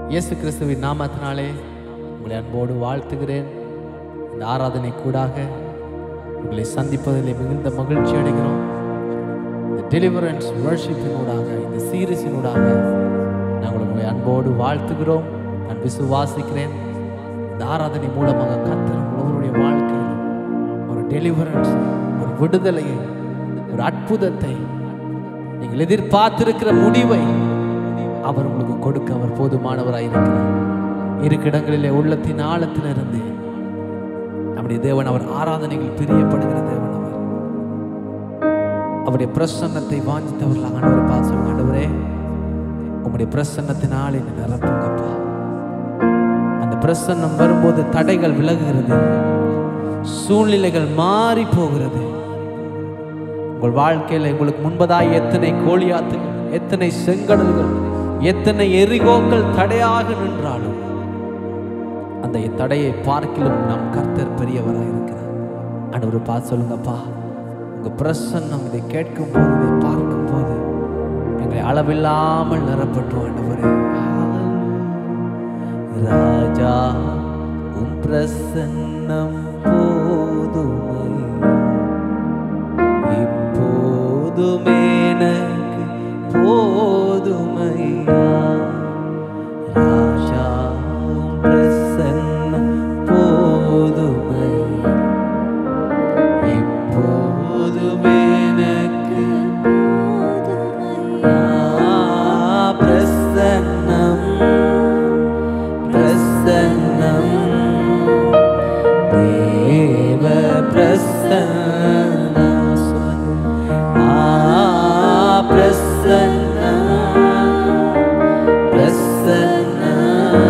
இயேசு கிறிஸ்துவின் நாமத்தினாலே உங்களை அன்போடு வாழ்த்துகிறேன் இந்த ஆராதனை கூடாக உங்களை சந்திப்பதில் மிகுந்த மகிழ்ச்சி அடைகிறோம் இந்த டெலிவரன்ஸ் வர்ஷிப்பினூடாக இந்த சீரிஸினூடாக நாங்கள் உங்களை அன்போடு வாழ்த்துகிறோம் நான் விசுவாசிக்கிறேன் இந்த ஆராதனை மூலமாக கத்தர் ஒவ்வொருடைய வாழ்க்கையில் ஒரு டெலிவரன்ஸ் ஒரு விடுதலையை ஒரு அற்புதத்தை நீங்கள் எதிர்பார்த்திருக்கிற முடிவை அவர் உங்களுக்கு கொடுக்க அவர் போதுமானவராய் இருக்கிறார் இருக்கிடங்களிலே உள்ளத்தின் ஆழத்திலிருந்து நம்முடைய தேவன் அவர் ஆராதனைகள் பிரியப்படுகிற தேவன் அவர் அவருடைய பிரசன்னத்தை வாஞ்சித்தவர்கள் ஆண்டவரை பார்த்து சொல்லுங்க ஆண்டவரே உங்களுடைய பிரசன்னத்தினால் என்னை நிரப்புங்கப்பா அந்த பிரசன்னம் வரும்போது தடைகள் விலகுகிறது சூழ்நிலைகள் மாறி போகிறது உங்கள் வாழ்க்கையில் உங்களுக்கு முன்பதாய் எத்தனை கோழியாத்துகள் எத்தனை செங்கடல்கள் எத்தனை எரிகோக்கள் தடையாக நின்றாலும் அந்த தடையை பார்க்கிலும் நம் கர்த்தர் பெரியவராக இருக்கிறார் ஆண்டவர் பார்த்து சொல்லுங்கப்பா உங்க பிரசன்னம் இதை கேட்கும் போது இதை பார்க்கும் போது எங்களை அளவில்லாமல் நிரப்பட்டும் ஆண்டவரே ராஜா உன் பிரசன்னம் போதுமை இப்போதுமே எனக்கு போதுமையா ராஜா உம் பிரசன்னம் போதுமை இப்போதுமே எனக்கு ஆ, பிரசன்னம் பிரசன்னம் தேவ பிரசன்னம் ஆ பிரசன்னம் பிரசன்னம்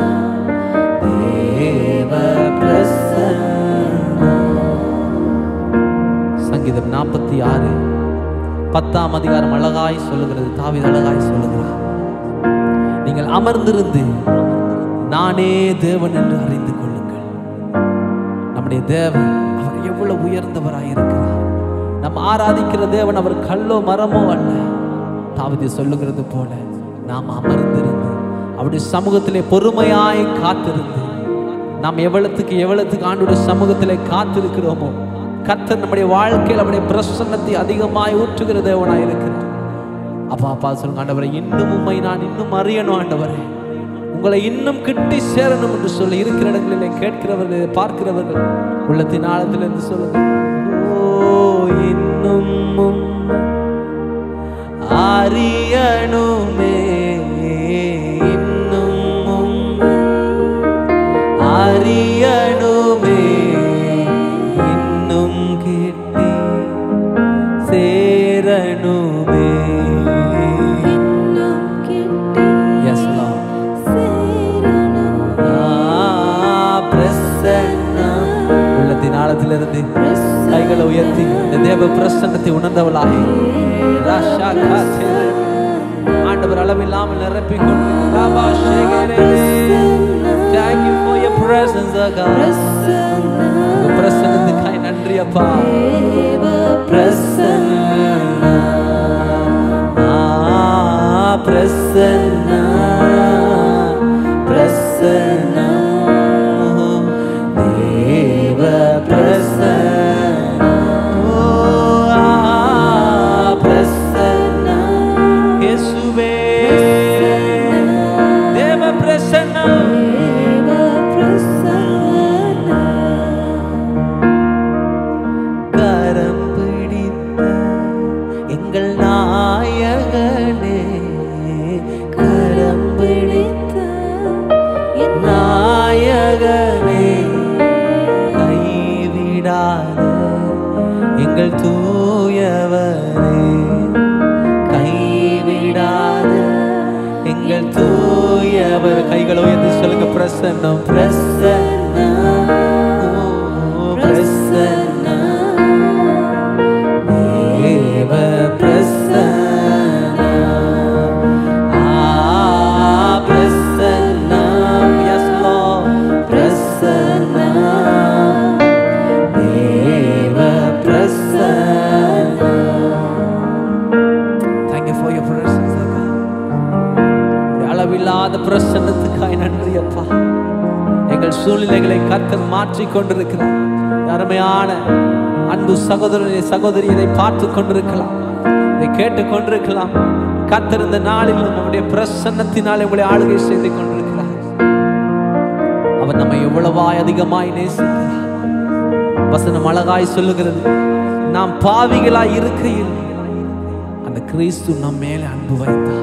தேவ பிரசன்னம் சங்கீதம் நாற்பத்தி ஆறு பத்தாம் அதிகாரம் அழகாய் சொல்லுகிறது தாவீது அழகாய் சொல்லுகிறார் நீங்கள் அமர்ந்திருந்து நானே தேவன் என்று அறிந்து கொள்ளுங்கள் நம்முடைய தேவன் அவர் எவ்வளவு உயர்ந்தவராய் இருக்கிறார் நாம் ஆராதிக்கிற தேவன் அவர் கல்லோ மரமோ அல்ல தாவீது சொல்லுகிறது போல நாம் அமர்ந்திருந்து அவருடைய சமூகத்திலே பொறுமையாய் காத்திருந்து நாம் எவ்வளத்துக்கு எவ்வளத்துக்கு ஆண்டுடைய சமூகத்திலே காத்திருக்கிறோமோ கர்த்தர் நம்முடைய வாழ்க்கையில் அவருடைய பிரசன்னத்தை அதிகமாய் ஊற்றுகிற தேவனாய் இருக்கிறார் அப்பா அப்பா சொல்லுங்க ஆண்டவரை இன்னும் உண்மை நான் இன்னும் அறியணும் ஆண்டவரே உங்களை இன்னும் கிட்டி சேரணும் என்று சொல்லி இருக்கிற இடங்களிலே கேட்கிறவர்கள் இதை பார்க்கிறவர்கள் உள்ளத்தின் ஆழத்திலிருந்து சொல்லுங்க ஓ இன்னும் உம்மை அறியணுமே இன்னும் உம்மை அறியணுமே இன்னும் கிட்டி சேரணுமே Yes, Lord. ஆ, பிரசன்னம். உள்ளத்தின் ஆழத்திலிருந்து கைகளை உயர்த்தி இந்த தேவ பிரசன்னத்தை உணர்ந்தவளாகி ராஷா காத்தே. ஆண்டவர் அளவில்லாமல் நிரப்பிக் கொண்டு Rafah ஷேகரே. Thank you for your presence, oh God. உங்க பிரசன்னத்துக்காய் நன்றி அப்பா பிரசன்னா ஆ, பிரசன்னா பிரசன்னா தேவ பிரசன்னா ஓ, ஆ, பிரசன்னா இயேசுவே தேவ பிரசன்னா கரம் பிடித்த எங்கள் நாயகனே கரம் பிடித்த நாயகனே கைவிடாத எங்கள் தூயவரே கைவிடாத எங்கள் தூயவர் கைகளை உயர்த்தி சொல்லுங்க பிரசன்னம் பிரசன்னம் ஓ, பிரசன்னம் தேவ பிரசன்னம் ஆ பிரசன்னம் எஸ் லார்ட் பிரசன்னம் தேவ பிரசன்னம் Thank you for your presence, oh God. அளவில்லாத பிரசன்னத்துக்காய் நன்றி அப்பா எங்கள் சூழ்நிலைகளை கர்த்தர் மாற்றிக் கொண்டிருக்கிறார் அருமையான அன்பு சகோதரனை சகோதரி இதை பார்த்து கொண்டிருக்கலாம் இதை கேட்டுக் கொண்டிருக்கலாம் கர்த்தர் இந்த நாளில் நம்முடைய பிரசன்னத்தினால் உங்களை ஆளுகை செய்து கொண்டிருக்கிறார் அவர் நம்மை எவ்வளவாய் அதிகமாய் நேசிக்கிறார் வசனம் அழகாய் சொல்லுகிறது நாம் பாவிகளாய் இருக்கையில் அந்த கிறிஸ்து நம் மேலே அன்பு வைத்தார்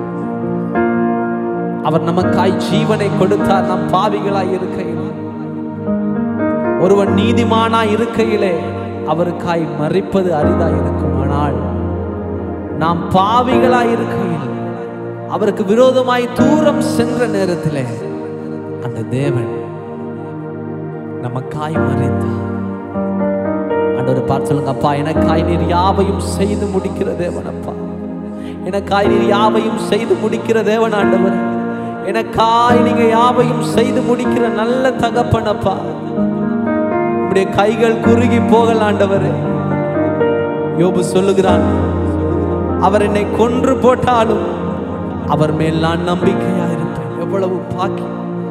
அவர் நமக்காய் ஜீவனை கொடுத்தார் நாம் பாவிகளாய் இருக்கையில் ஒருவன் நீதிமானாய் இருக்கையிலே அவருக்காய் மறிப்பது அரிதாய் இருக்கும் ஆனால் நாம் பாவிகளாய் இருக்கையில் அவருக்கு விரோதமாய் தூரம் சென்ற நேரத்திலே அந்த தேவன் நமக்காய் மறித்தார் ஆண்டவர் பார்த்து சொல்லுங்க அப்பா எனக்காய் நீர் யாவையும் செய்து முடிக்கிற தேவன் அப்பா எனக்காய் நீர் யாவையும் செய்து முடிக்கிற தேவன் ஆண்டவர் எனக்காய் நீங்க யாவையும் செய்து முடிக்கிற நல்ல தகப்பன் அப்பா உம்முடைய கைகள் குறுகி போகல ஆண்டவர் யோபு சொல்லுகிறான் அவர் என்னை கொன்று போட்டாலும் அவர் மேல் நான் நம்பிக்கையா இருப்பேன் எவ்வளவு பாக்கி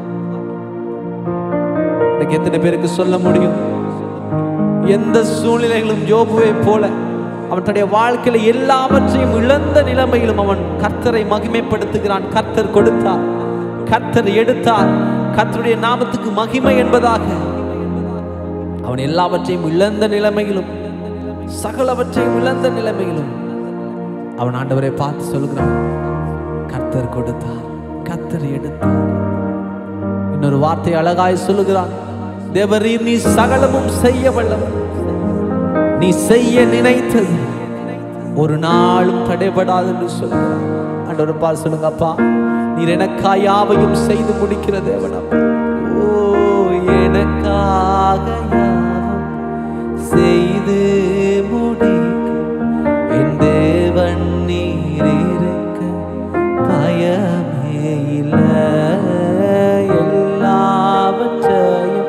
எனக்கு எத்தனை பேருக்கு சொல்ல முடியும் எந்த சூழ்நிலைகளும் யோபுவை போல அவன் தன்னுடைய வாழ்க்கையில எல்லாவற்றையும் இழந்த நிலைமையிலும் அவன் கர்த்தரை மகிமைப்படுத்துகிறான் கர்த்தர் கொடுத்தார் கர்த்தர் எடுத்தார் கர்த்தருடைய நாமத்துக்கு மகிமை என்பதாக அவன் எல்லாவற்றையும் இழந்த நிலைமையிலும் சகலவற்றையும் இழந்த நிலைமையிலும் அவன் ஆண்டவரை பார்த்து சொல்கிறான் கர்த்தர் கொடுத்தார் கர்த்தர் எடுத்தார் இன்னொரு வார்த்தை அழகாய் சொல்லுகிறான் தேவரீர் நீ சகலமும் செய்ய வல்லவர் நீ செய்ய நினைத்தது ஒரு நாளும் தடைபடாது என்று சொல்லுகிறார் ஆண்டவர் பால் சொல்லுங்க அப்பா நீர் எனக்காய் யாவையும் செய்து முடிக்கிற தேவன் அப்பா. ஓ எனக்காக யாவும் செய்து முடிக்க என் தேவன் நீர் இருக்க பயமே இல்லை எல்லாவற்றையும்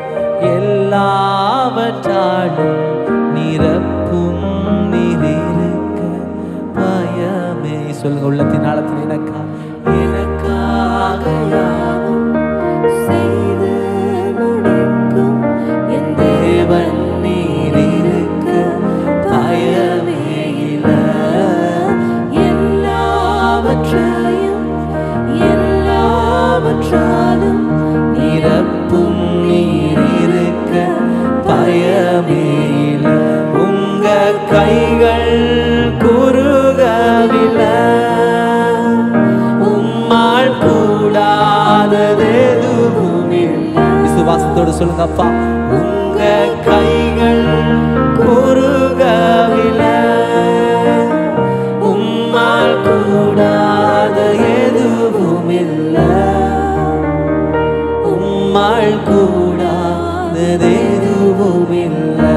எல்லாவற்றாலும் நிரப்பும் நீரிருக்க பயமே சொல்லுங்க உள்ளத்தின் ஆழத்தில் எனக்கா எனக்காக யாவும் செய்து முடிக்கும் என் தேவன் நீரிருக்க பயமே இல்லை. எல்லாவற்றையும் எல்லாவற்றாலும் நிரப்பும் நீரிருக்க பயமே இல்லை. உங்க கைகள் குறுகவில்லை உம்மால் கூடாதது எதுவும் இல்லை விசுவாசத்தோடு சொல்லுங்க அப்பா உங்க கைகள் குறுகவில்லை உம்மால் கூடாத எதுவும் இல்லை உம்மாள் கூடாதது எதுவும் இல்லை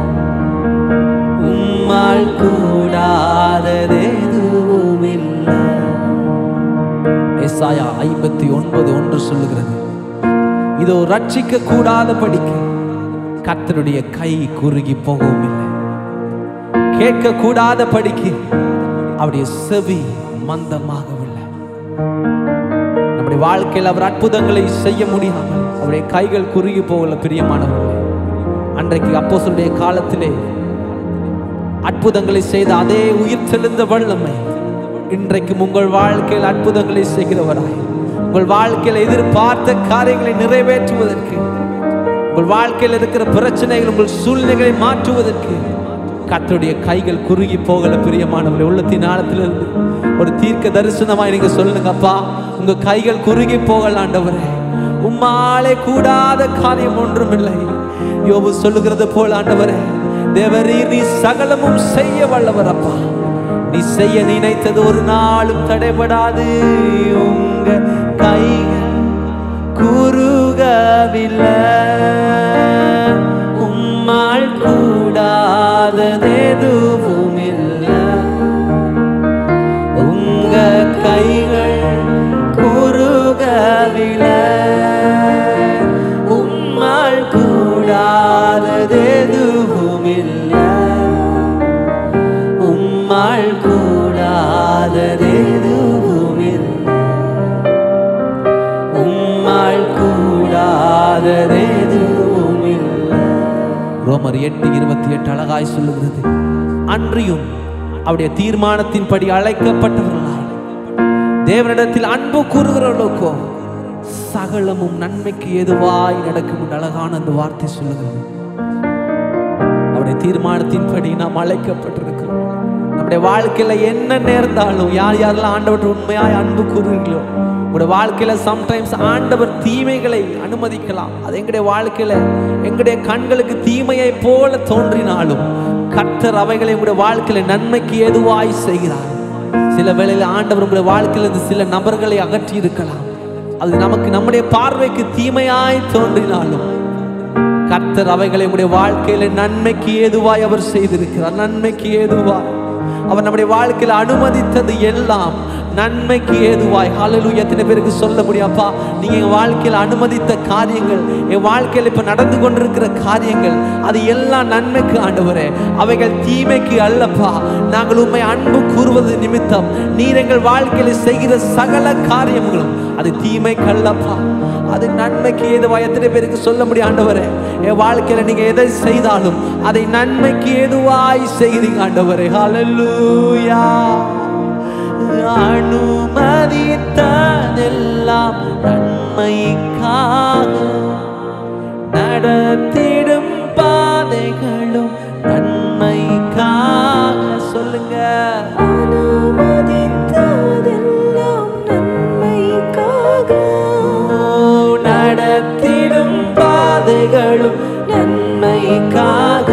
உம்மாள் கூடாதது எதுவும் இல்லை எஸ்ஆயா ஐம்பத்தி ஒன்பது ஒன்று சொல்லுகிறது இதோ ரட்சிக்க கூடாத படிக்க கர்த்தருடைய கை குறுகி போகவும் இல்லை கேட்க கூடாத படிக்கு அவருடைய செவி மந்தமாகவில்லை நம்முடைய வாழ்க்கையில் அவர் அற்புதங்களை செய்ய முடியாமல் அவருடைய கைகள் குறுகி போகல பிரியமானவர்களே அன்றைக்கு அப்போஸ்தலருடைய காலத்திலே அற்புதங்களை செய்த அதே உயிர் தெளிந்த வல்லமை இன்றைக்கும் உங்கள் வாழ்க்கையில் அற்புதங்களை செய்கிறவராய் உங்கள் வாழ்க்கையில் எதிர்பார்த்த காரியங்களை நிறைவேற்றுவதற்கு உங்கள் வாழ்க்கையில் இருக்கிற பிரச்சனைகள் உங்கள் சூழ்நிலைகளை மாற்றுவதற்கு கர்த்தருடைய கைகள் குறுகி போகல பிரியமானவர்களே உள்ளத்தின் ஆழத்திலிருந்து ஒரு தீர்க்க தரிசனமாய் நீங்க சொல்லுங்க அப்பா உங்க கைகள் குறுகி போகல ஆண்டவரே உம்மாலே கூடாத காரியம் ஒன்றுமில்லை யோபு சொல்லுகிறது போல ஆண்டவரே தேவரீர் நீ சகலமும் செய்ய வல்லவர் அப்பா நீ செய்ய நினைத்தது ஒரு நாளும் தடைபடாது உங்க கைகள் குறுகவில்லை உம்மால் கூடாதது எதுவும் இல்லை உங்க கைகள் குறுகவில்லை உம்மால் கூடாதது எதுவும் இல்லை உம்மால் கூடாதது எதுவும் இல்லை எட்டு இருபத்தி எட்டு அழகாய் சொல்லுகிறது அன்றியும் அவருடைய தீர்மானத்தின்படி அழைக்கப்பட்டவர்களாய் தேவனிடத்தில் அன்பு கூறுகிறவர்களுக்கோ சகலமும் நன்மைக்கு எதுவாய் நடக்கும் என்று அழகான அந்த வார்த்தை சொல்லுகிறது அவருடைய தீர்மானத்தின்படி நாம் அழைக்கப்பட்டிருக்கிறோம் நம்முடைய வாழ்க்கையில என்ன நேர்ந்தாலும் யார் யாரெல்லாம் ஆண்டவர் உண்மையாய் அன்பு கூறுவீங்களோ உங்களுடைய வாழ்க்கையில சம்டைம்ஸ் ஆண்டவர் தீமைகளை அனுமதிக்கலாம் அது எங்களுடைய வாழ்க்கையில எங்களுடைய கண்களுக்கு தீமையை போல தோன்றினாலும் கர்த்தர் அவைகளை உங்களுடைய வாழ்க்கையில நன்மைக்கு ஏதுவாய் செய்கிறார் சில வேளையில் ஆண்டவர் உங்களுடைய வாழ்க்கையிலிருந்து சில நபர்களை அகற்றி இருக்கலாம் அது நமக்கு நம்முடைய பார்வைக்கு தீமையாய் தோன்றினாலும் கர்த்தர் அவைகளை உங்களுடைய வாழ்க்கையில நன்மைக்கு ஏதுவாய் அவர் செய்திருக்கிறார் நன்மைக்கு ஏதுவாய் அவர் நம்முடைய வாழ்க்கையில அனுமதித்தது எல்லாம் நன்மைக்கு ஏதுவாய் ஹalleluya எத்தனை பேருக்கு சொல்ல முடியும் அப்பா நீங்க என் வாழ்க்கையில அனுமதித்த காரியங்கள் என் வாழ்க்கையில இப்ப நடந்து கொண்டிருக்கிற காரியங்கள் அது எல்லாம் நன்மைக்கு ஆண்டவரே அவைகள் தீமைக்கு அல்லப்பா நாங்கள் உண்மை அன்பு கூறுவது நிமித்தம் நீர் எங்கள் வாழ்க்கையில செய்கிற சகல காரியங்களும் அது தீமைக்கு அல்லப்பா அது நன்மைக்கு ஏதுவாய் எத்தனை பேருக்கு சொல்ல முடியும் ஆண்டவரே என் வாழ்க்கையில நீங்க எதை செய்தாலும் அதை நன்மைக்கு ஏதுவாய் செய்கிறீங்க ஆண்டவரே ஹalleluya அனுமதித்ததெல்லாம் நன்மைக்காக நடத்திடும் பாதைகளும் நன்மைக்காக சொல்லுங்க அனுமதித்ததெல்லாம் நன்மைக்காக ஓ, நடத்திடும் பாதைகளும் நன்மைக்காக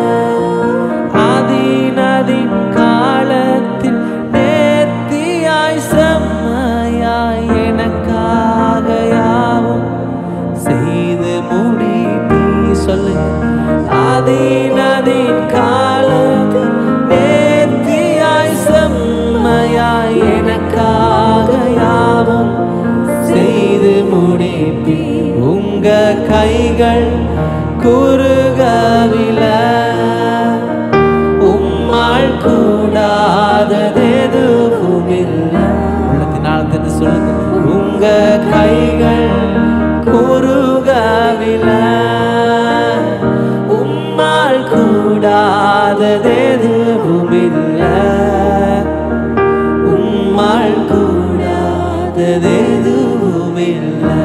அதினதின் காலத்தில் நேர்த்தியாய் செம்மையாய் எனக்காக யாவும் செய்து முடிப்பி சொல்லு அதினதின் காலத்தில் நேர்த்தியாய் செம்மையாய் எனக்காக யாவும் செய்து முடிப்பி உங்க கைகள் குறுகவில்லை உம்மாள் கூடாதது எதுவும் இல்லை உள்ளத்தினால் தெரிந்து சொல்லுங்க உங்க கைகள் குறுகவில்லை உம்மாள் கூடாதது எதுவும் இல்லை உம்மாள் கூடாதது எதுவும் இல்லை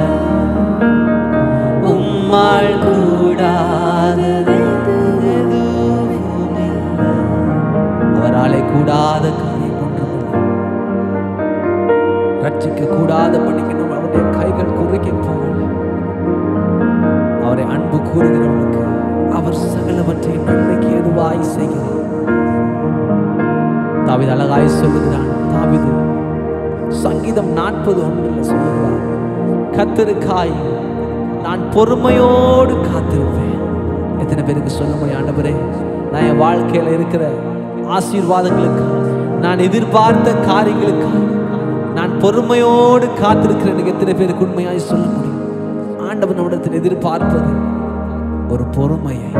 உம்மாள் கூடாதது எதுவும் இல்லை அவராலே கூடாத காரியம் ஒன்றுமில்லை ரட்சிக்க கூடாத படிக்கணும் அவருடைய கைகள் குறுக்கி போகல அவரை அன்பு கூறுகிறவனுக்கு அவர் சகலவற்றையும் நன்மைக்கு எதுவாய் செய்கிறார் தாவிது அழகாய் சொல்லுகிறான் தாவிது சங்கீதம் நாற்பது ஒன்றில் சொல்லுகிறான் கத்தருக்காய் நான் பொறுமையோடு காத்திருப்பேன் எத்தனை பேருக்கு சொல்ல முடியும் ஆண்டவரே நான் என் வாழ்க்கையில் இருக்கிற ஆசீர்வாதங்களுக்கு நான் எதிர்பார்த்த காரியங்களுக்கு நான் பொறுமையோடு காத்திருக்கிறேன் எனக்கு எத்தனை பேருக்கு உண்மையாய் சொல்ல முடியும் ஆண்டவர் நம்மிடத்தில் எதிர்பார்ப்பது ஒரு பொறுமையை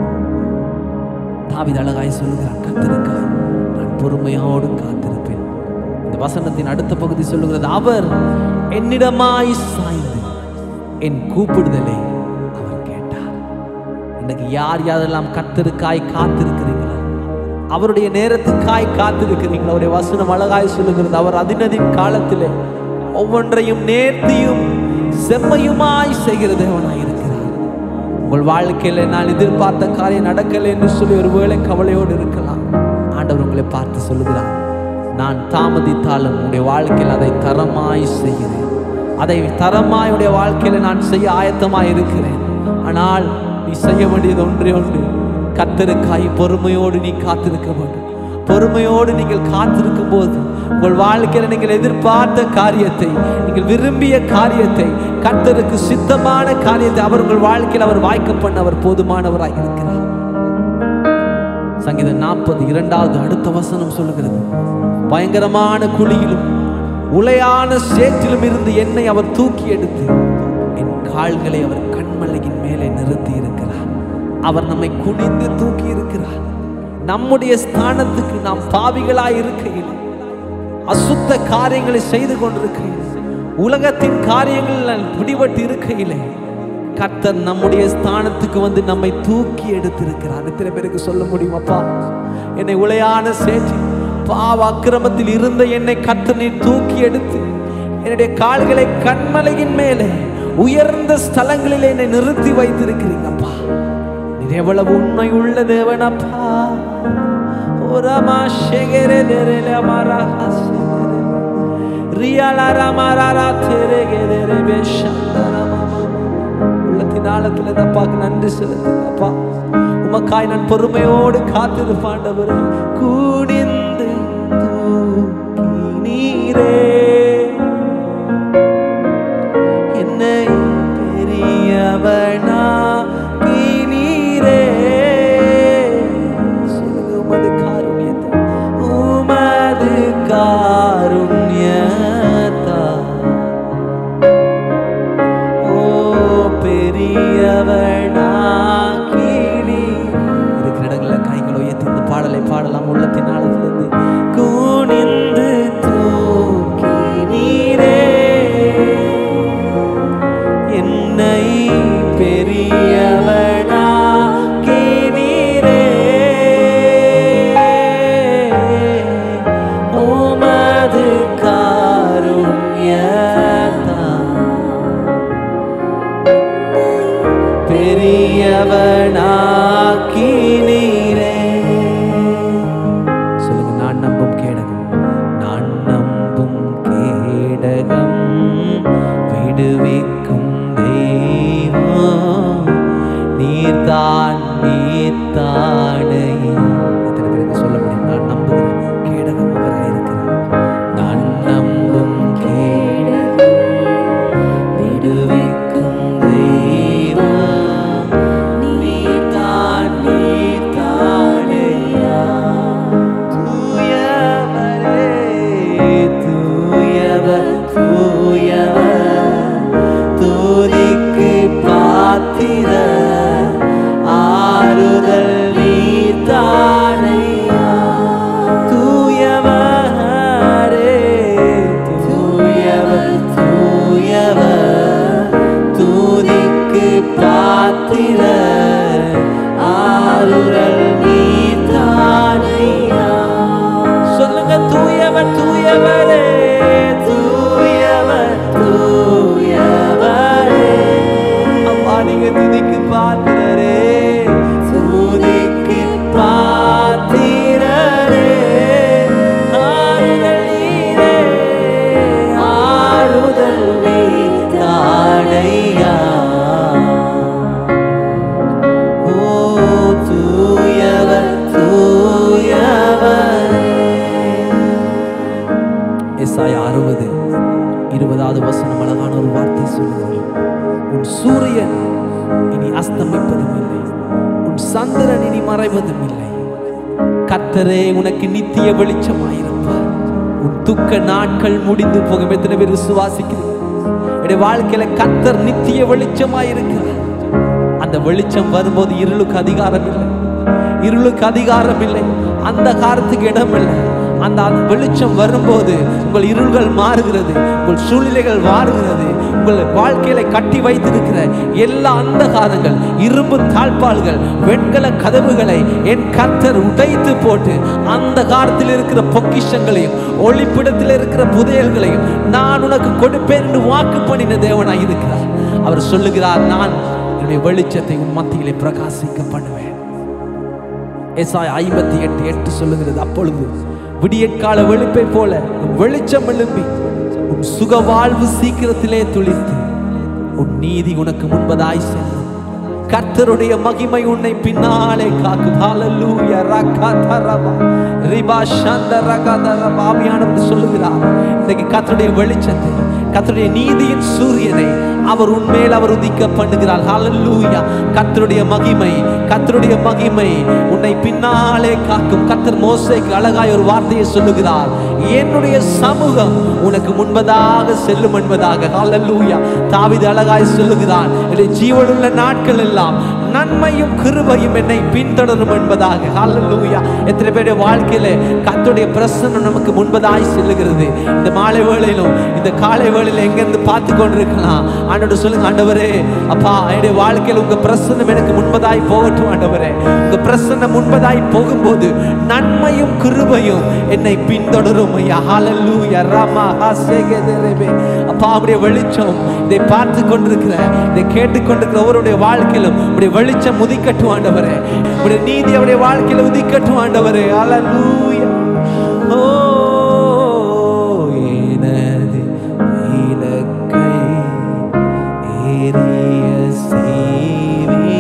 தாவித அழகாய் சொல்லுகிறான் கத்தருக்காய் நான் பொறுமையோடு காத்திருப்பேன் இந்த வசனத்தின் அடுத்த பகுதி சொல்லுகிறது அவர் என்னிடமாய் சாய்ந்து என் கூப்பிடுதலை அவர் கேட்டார் இன்னைக்கு யார் யாரெல்லாம் கத்தருக்காய் காத்திருக்கிறீங்களா அவருடைய நேரத்துக்காய் காத்திருக்கிறீங்களா அவருடைய வசனம் அழகாய் சொல்லுகிறது அவர் அதினதின் காலத்திலே ஒவ்வொன்றையும் நேர்த்தியும் செம்மையுமாய் செய்கிற தேவனாய் இருக்கிறார் உங்கள் வாழ்க்கையில நான் எதிர்பார்த்த காரியம் நடக்கலை என்று சொல்லி ஒருவேளை கவலையோடு இருக்கலாம் ஆண்டவர் உங்களை பார்த்து சொல்லுகிறார் நான் தாமதித்தாலும் உங்களுடைய வாழ்க்கையில் அதை தரமாய் செய்கிறேன் அதை தரமாய் உடைய வாழ்க்கையில நான் செய்ய ஆயத்தமாய் இருக்கிறேன் ஆனால் நீ செய்ய வேண்டியது ஒன்றே ஒன்று கத்தருக்காய் பொறுமையோடு நீ காத்திருக்க வேண்டும் பொறுமையோடு நீங்கள் காத்திருக்கும் போது உங்கள் வாழ்க்கையில் நீங்கள் எதிர்பார்த்த காரியத்தை நீங்கள் விரும்பிய காரியத்தை கர்த்தருக்கு சித்தமான காரியத்தை அவர் உங்கள் வாழ்க்கையில் அவர் வாய்க்க பண்ண அவர் போதுமானவராக இருக்கிறார் சங்கீதம் நாற்பது இரண்டாவது அடுத்த வசனம் சொல்லுகிறது பயங்கரமான குழியிலும் உளையான சேற்றிலும் இருந்து என்னை அவர் தூக்கி எடுத்து என் கால்களை அவர் கண்மலையின் மேலே நிறுத்தி இருக்கிறார் அவர் நம்மை குனிந்து தூக்கி இருக்கிறார் நம்முடைய ஸ்தானத்துக்கு நாம் பாவிகளாய் இருக்கையில் அசுத்த காரியங்களை செய்து கொண்டிருக்கையில் உலகத்தின் காரியங்களில் நான் பிடிபட்டு இருக்கையிலே கர்த்தர் நம்முடைய ஸ்தானத்துக்கு வந்து நம்மை தூக்கி எடுத்திருக்கிறார் எத்தனை பேருக்கு சொல்ல முடியும் அப்பா என்னை உளையான சேற்றி பாவ அக்கிரமத்தில் இருந்த என்னை கர்த்தர் நீ தூக்கி எடுத்து என்னுடைய கால்களை கண்மலையின் மேலே உயர்ந்த ஸ்தலங்களில் என்னை நிறுத்தி வைத்திருக்கிறீங்கப்பா நீர் எவ்வளவு உண்மை உள்ள தேவனப்பா ஓரமா ஷெகரே தெரேலே அமாரா ஹாசிரே. ரியாலாரா மாராரா தெரேகேதேரே பேஷாந்தாரா மாமா. உள்ளத்தின் ஆழத்தில் தப்பாக்கு நன்றி செலுத்துங்கப்பா உமக்காய் நான் பொறுமையோடு காத்திருப்பாண்டவர் கூடிந்து தூக்கி நீரே என்னை பெரியவனா நீரே சொல்லுங்க உமது காருண்யத்தை உமது காருண்யத்தா ஓ பெரியவனா கீழி இருக்கிற இடங்களில் கைகளை உயர்த்தி இந்த பாடலை பாடலாம் உள்ளத்தின் ஆழத்திலிருந்து கூனிந்து தூக்கி நீரே என்னை பெரியவனா நீரே உமது காருண்யத்தா பெரியவனாக்கி நீரே சொல்லுங்க நான் நம்பும் கேடகம் நான் நம்பும் கேடகம் விடுவிக்கும் தெய்வம் நீர்தான் நீர்த்தானே எத்தனை பேருக்கு சொல்ல முடியும் நான் நம்புகிறேன் கேடகம் அவராயிருக்கிறார் நான் நம்பும் கேடகம் விடுவிக்கும் தெய்வம் நீதான் நீதானையா தூயவரே தூயவர் தூயவர் துதிக்கு பாத்திர ஆறுதல் நீதானையா தூயவரே தூயவர் தூயவர் துதிக்கு பாத்திர ஆறுதல் நீதானையா சொல்லுங்க தூயவர் தூயவரே தூயவர் தூயவரே அம்மா நீங்க துதிக்கு பாத்திரரே துதிக்கு பாத்திரரே ஆறுதல் நீரே ஆறுதல் நீதானையா ஓ தூயவர் தூயவரே எஸ்ஐ அறுபது இருபதாவது வசனம் அழகான ஒரு வார்த்தை சொல்லுகிறது உன் சூரியன் இனி அஸ்தமிப்பதும் இல்லை உன் சந்திரன் இனி மறைவதும் இல்லை கர்த்தரே உனக்கு நித்திய வெளிச்சமாயிருப்பார் உன் துக்க நாட்கள் முடிந்து போகும் எத்தனை பேர் விசுவாசிக்கிறீங்க என்னுடைய வாழ்க்கையில கர்த்தர் நித்திய வெளிச்சமாயிருக்கிறார் அந்த வெளிச்சம் வரும்போது இருளுக்கு அதிகாரம் இல்லை இருளுக்கு அதிகாரம் இல்லை அந்த காரத்துக்கு இடம் இல்லை அந்த அந்த வெளிச்சம் வரும்போது உங்கள் இருள்கள் மாறுகிறது உங்கள் சூழ்நிலைகள் மாறுகிறது உங்கள் வாழ்க்கையில கட்டி வைத்திருக்கிற எல்லா அந்தகாரங்கள் இரும்பு தாழ்பால்கள் வெண்கல கதவுகளை என் கர்த்தர் உடைத்து போட்டு அந்த காலத்தில் இருக்கிற பொக்கிஷங்களையும் ஒளிப்பிடத்தில் இருக்கிற புதையல்களையும் நான் உனக்கு கொடுப்பேன் என்று வாக்கு பண்ணின தேவனாய் இருக்கிறார் அவர் சொல்லுகிறார் நான் என்னுடைய வெளிச்சத்தை உன் மத்தியிலே பிரகாசிக்க பண்ணுவேன் ஏசாய் ஐம்பத்தி எட்டு எட்டு சொல்லுகிறது அப்பொழுது விடியற்கால வெளுப்பை போல உன் வெளிச்சம் எழும்பி உன் சுக வாழ்வு சீக்கிரத்திலே துளித்து உன் நீதி உனக்கு முன்பதாய் செல்லும் கர்த்தருடைய மகிமை உன்னை பின்னாலே காக்கும் ஹalleluya ரகதரபா ரிபா சந்தரகதரபா ஆவியானவர் சொல்லுகிறார் இன்னைக்கு கர்த்தருடைய வெளிச்சத்தை கர்த்தருடைய நீதியின் சூரியனை அவர் உன்மேல் அவர் உதிக்க பண்ணுகிறார் ஹalleluya கர்த்தருடைய மகிமை கர்த்தருடைய மகிமை உன்னை பின்னாலே காக்கும் கர்த்தர் மோசேக்கு அழகாய் ஒரு வார்த்தையை சொல்லுகிறார் என்னுடைய சமூகம் உனக்கு முன்பதாக செல்லும் என்பதாக ஹalleluya தாவீது அழகாய் சொல்லுகிறான் என்னுடைய ஜீவனுள்ள நாட்கள் எல்லாம் நன்மையும் கிருபையும் என்னை பின்தொடரும் என்பதாக ஹalleluya எத்தனை பேருடைய வாழ்க்கையில கர்த்தருடைய பிரசன்னம் நமக்கு முன்பதாய் செல்லுகிறது இந்த மாலை வேளையிலும் இந்த காலை வேளையில எங்கிருந்து பார்த்து கொண்டிருக்கலாம் ஆண்டோட சொல்லுங்க ஆண்டவரே அப்பா என்னுடைய வாழ்க்கையில் உங்க பிரசன்னம் எனக்கு முன்பதாய் போகட்டும் ஆண்டவரே உங்க பிரசன்னம் முன்பதாய் போகும்போது நன்மையும் கிருபையும் என்னை பின்தொடரும் ஐயா ஹalleluya ராமா ஹாசேகதரேபே அப்பா அப்படியே வெளிச்சம் இதை பார்த்து கொண்டிருக்கிற இதை கேட்டு கொண்டிருக்கிற ஒருவருடைய வாழ்க்கையிலும் உடைய வெளிச்சம் உதிக்கட்டும் ஆண்டவரே உடைய நீதி அவருடைய வாழ்க்கையில உதிக்கட்டும் ஆண்டவரே ஹalleluya ஓ எனது இலக்கை எரிய செய்வே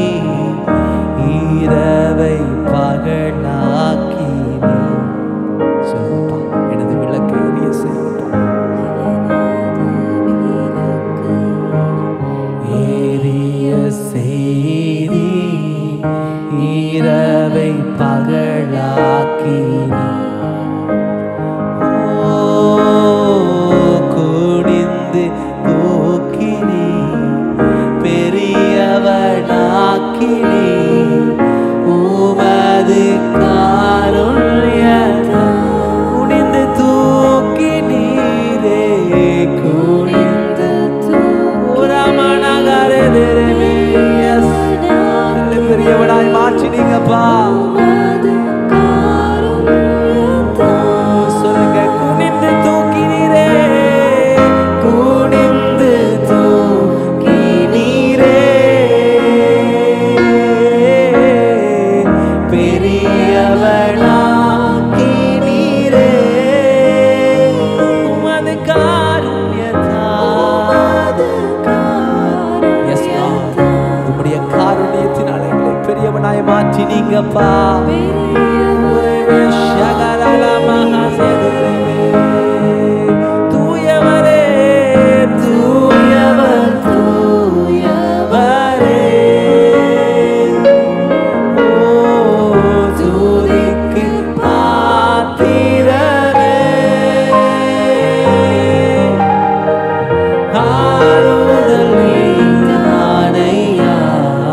இரவை பகலாக்கி சொல்லுப்பா எனது விளக்கை எரிய செய்யப்பா எரிய செய்தி இரவை பகலாக்கி குடிந்து தூக்கினி பெரியவனாக்கினி உமது காருண்யதா குனிந்து தூக்கினீரே குனிந்து உரமணகரே பெரியவனாய் மாற்றினீங்கப்பா சொல்லுங்க குனிந்து தூக்கினீரே குனிந்து தூக்கினீரே பெரியவனாக்கினீரே உமது காருண்யதா எஸ் உம்முடைய காருண்யத்தினால் எங்களை பெரியவனாய் மாற்றினீங்கப்பா தூயவரே தூயவர் தூயவரே ஓ துதிக்கு பாத்திரரே ஆறுதல் நீதானையா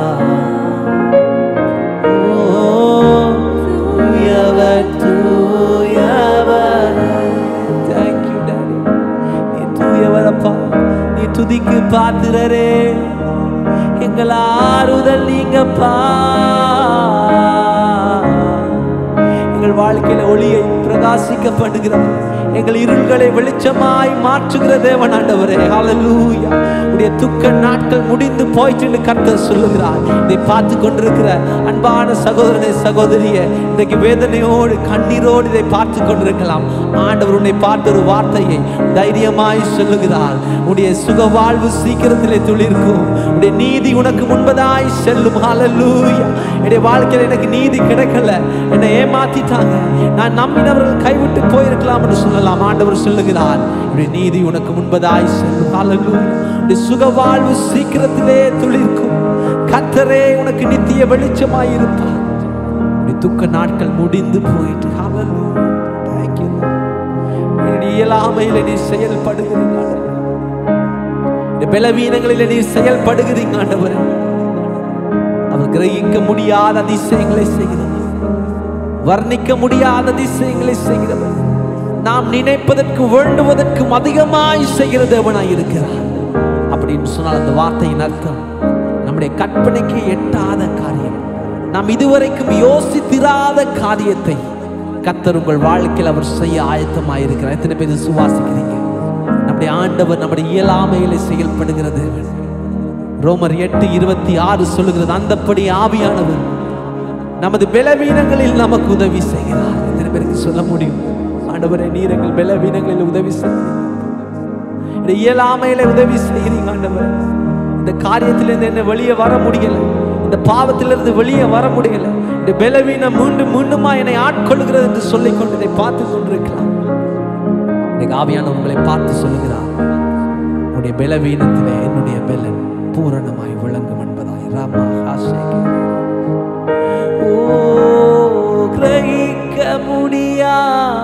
தூயவர் தூயவர் Thank you, Daddy. நீ தூயவரப்பா நீ துதிக்கு பாத்திரரே எங்கள் ஆறுதல் நீங்கப்பா எங்கள் வாழ்க்கையில ஒளியை பிரகாசிக்கப்படுகிறது எங்கள் இருள்களை வெளிச்சமாய் மாற்றுகிற தேவன் ஆண்டவரே ஹalleluya உடைய துக்க நாட்கள் முடிந்து போயிட்டு கர்த்தர் சொல்லுகிறார் இதை பார்த்து கொண்டிருக்கிற அன்பான சகோதரனே சகோதரியே இன்றைக்கு வேதனையோடு கண்ணீரோடு இதை பார்த்து கொண்டிருக்கலாம் ஆண்டவர் உன்னை பார்த்த ஒரு வார்த்தையை தைரியமாய் சொல்லுகிறார் உடைய சுக வாழ்வு சீக்கிரத்திலே துளிர்க்கும் உடைய நீதி உனக்கு முன்பதாய் செல்லும் ஹalleluya என்னுடைய வாழ்க்கையில் எனக்கு நீதி கிடைக்கல என்னை ஏமாத்திட்டாங்க நான் நம்பினவர்கள் கைவிட்டு போயிருக்கலாம் என்று சொல்லலாம் ஆண்டவர் சொல்லுகிறார் உடைய நீதி உனக்கு முன்பதாய் செல்லும் ஹalleluya உடைய சுக வாழ்வு சீக்கிரத்திலே துளிர்க்கும் கர்த்தரே உனக்கு நித்திய வெளிச்சமாய் இருப்பார் உடைய துக்க நாட்கள் முடிந்து போயிட்டு ஹalleluya Thank you Lord. என்னுடைய இயலாமையில நீ செயல்படுகிறீங்க ஆண்டவரே. இந்த பலவீனங்களில் நீ செயல்படுகிறீங்க ஆண்டவரே அவர் கிரகிக்க முடியாத அதிசயங்களை செய்கிறவர் வர்ணிக்க முடியாத அதிசயங்களை செய்கிறவர் நாம் நினைப்பதற்கு வேண்டுவதற்கும் அதிகமாய் செய்கிற தேவனாய் இருக்கிறார் அப்படின்னு சொன்னால் அந்த வார்த்தையின் அர்த்தம் நம்முடைய கற்பனைக்கு எட்டாத காரியம் நாம் இதுவரைக்கும் யோசித்திராத காரியத்தை கத்தர் உங்கள் வாழ்க்கையில் அவர் செய்ய ஆயத்தமாய் இருக்கிறார் எத்தனை பேர் சுவாசிக்கிறீங்க நம்முடைய ஆண்டவர் நம்முடைய இயலாமையிலே செயல்படுகிற தேவன் ரோமர் எட்டு இருபத்தி ஆறு சொல்லுகிறது அந்தப்படி ஆவியானவர் நமது பலவீனங்களில் நமக்கு உதவி செய்கிறார் எத்தனை பேருக்கு சொல்ல முடியும் ஆண்டவரே நீர் எங்கள் பலவீனங்களில் உதவி செய்கிறீர் இந்த இயலாமையில உதவி செய்கிறீங்க ஆண்டவரே இந்த காரியத்திலிருந்து என்ன வெளியே வர முடியல இந்த பாவத்திலிருந்து வெளியே வர முடியல இந்த பலவீனம் மீண்டும் மீண்டுமா என்னை ஆட்கொள்கிறது என்று சொல்லிக் கொண்டு இதை பார்த்து கொண்டிருக்கலாம் இன்னைக்கு ஆவியான உங்களை பார்த்து சொல்லுகிறார் உன்னுடைய பலவீனத்திலே என்னுடைய பலன் பூரணமாய் விளங்கும் என்பதாய் ராமா ஹாஷேகே. ஓ கிரகிக்க முடியா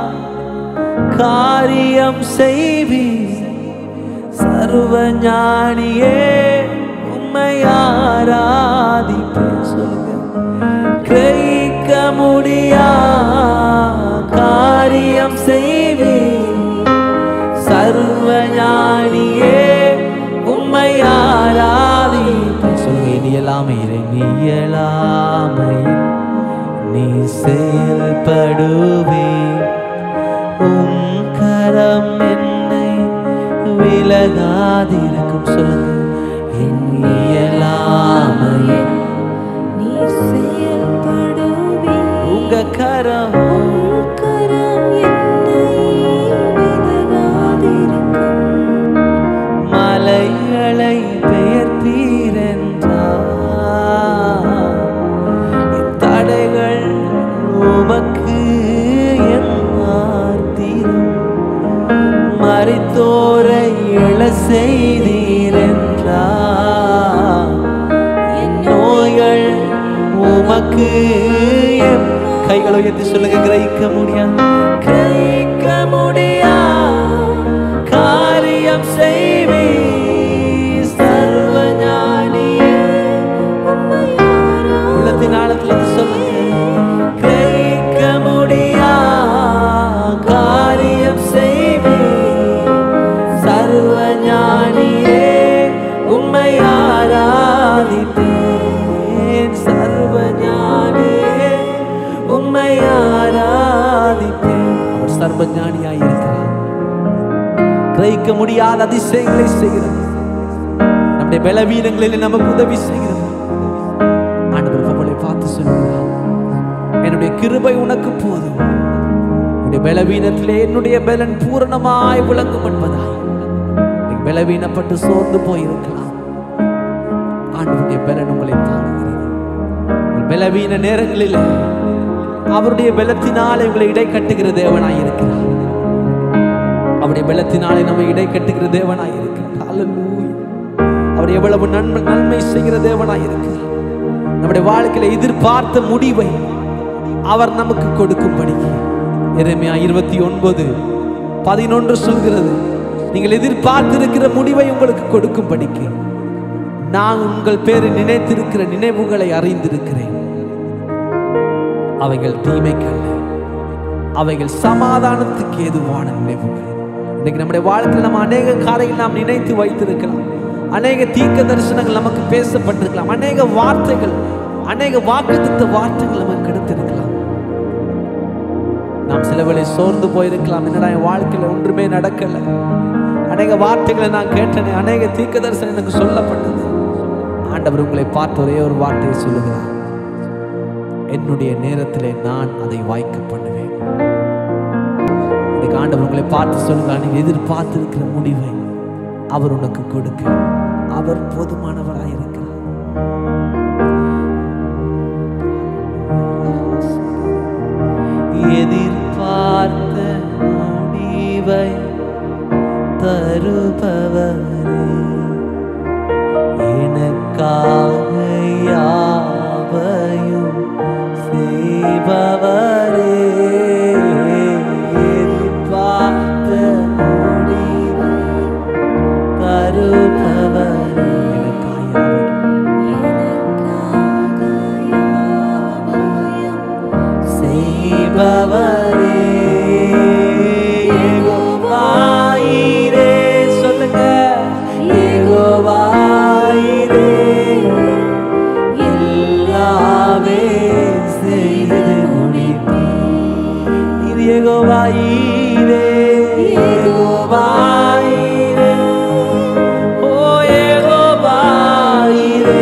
காரியம் செய்வி சர்வ ஞானியே உம்மை ஆராதிப்பேன் சொல்லுங்க கிரகிக்க முடியா காரியம் செய்வி சர்வ ஞானியே உம்மை இல்லாமல் இயலாமையில் நீ செயல்படுவே உம் கரம் என்னை விலகாதிருக்கும் சொல்லுங்க என் இயலாமையில் நீர் செயல்படுவே உங்க கரம் உம் கரம் என்னை விலகாதிருக்கும் மலைகளை பெயர்த்தீரென்றார் என் தடைகள் உமக்கு என் தீரும் மறித்தோரை எழ செய்தீரென்றார் என் நோய்கள் உமக்கு எம் கைகளை உயர்த்தி சொல்லுங்க கிரகிக்க முடியாது கிரகிக்க முடியா காரியம் செய்வி சர்வ ஞானியே உள்ளத்தின் ஆழத்துல இருந்து சொல்லுங்க கிரகிக்க முடியா காரியம் செய்வி சர்வ ஞானியே உம்மை ஆராதிப்பேன் சர்வ ஞானியே உம்மை ஆராதிப்பேன் அவர் சர்வ ஞானியாய் இருக்கிறார் கிரகிக்க முடியாத அதிசயங்களை செய்கிறது நம்முடைய பலவீனங்களில் நமக்கு உதவி செய்கிறது ஆண்டவர் அவளை பார்த்து சொல்லுகிறார் என்னுடைய கிருபை உனக்கு போதும் உன்னுடைய பலவீனத்திலே என்னுடைய பலன் பூரணமாய் விளங்கும் என்பதாய் நீ பலவீனப்பட்டு சோர்ந்து போயிருக்கலாம் ஆண்டவருடைய பலன் உங்களை தாங்குகிறது உங்கள் பலவீன நேரங்களில் அவருடைய பலத்தினாலே உங்களை இடை கட்டுகிற தேவனாய் இருக்கிறார் அவருடைய பலத்தினாலே நம்ம இடை கட்டுகிற தேவனாய் இருக்கிறார் ஹalleluya. அவர் எவ்வளவு நன்மை நன்மை செய்கிற தேவனாய் இருக்கிறார் நம்முடைய வாழ்க்கையில எதிர்பார்த்த முடிவை அவர் நமக்கு கொடுக்கும்படி எரேமியா இருபத்தி ஒன்பது பதினொன்று சொல்கிறது நீங்கள் எதிர்பார்த்திருக்கிற முடிவை உங்களுக்கு கொடுக்கும்படிக்கு நான் உங்கள் பேரை நினைத்திருக்கிற நினைவுகளை அறிந்திருக்கிறேன் அவைகள் தீமைக்கல்ல அவைகள் சமாதானத்துக்கு ஏதுவான நினைவுகள் இன்னைக்கு நம்முடைய வாழ்க்கையில் நம்ம அநேக காரியங்கள் நாம் நினைத்து வைத்திருக்கலாம் அநேக தீர்க்க தரிசனங்கள் நமக்கு பேசப்பட்டிருக்கலாம் அநேக வார்த்தைகள் அநேக வாக்குத்த வார்த்தைகள் நமக்கு கிடைத்திருக்கலாம் நாம் சில வேளை சோர்ந்து போயிருக்கலாம் என்னடா என் வாழ்க்கையில் ஒன்றுமே நடக்கல அநேக வார்த்தைகளை நான் கேட்டேனே அநேக தீர்க்க தரிசனம் எனக்கு சொல்லப்பட்டது ஆண்டவர் உங்களை பார்த்து ஒரே ஒரு வார்த்தையை சொல்லுகிறார் என்னுடைய நேரத்திலே நான் அதை வாய்க்க பண்ணுவேன் இன்னைக்கு ஆண்டவர் உங்களை பார்த்து சொல்லுகிறார் நீ எதிர்பார்த்து இருக்கிற முடிவை அவர் உனக்கு கொடுக்க அவர் போதுமானவராய் இருக்கிறார் எதிர்பார்த்த முடிவை தருபவரே எனக்காக யாவையும் செய்பவரே எதிர்பார்த்த முடிவை தருபவரே எனக்காக செய்பவரே யெகோவாயிரே சொல்லுங்க யெகோவாயிரே எல்லாமே செய்து முடிப்பீர் இது யெகோவாயிரே யெகோவாயிரே ஓ யெகோவாயிரே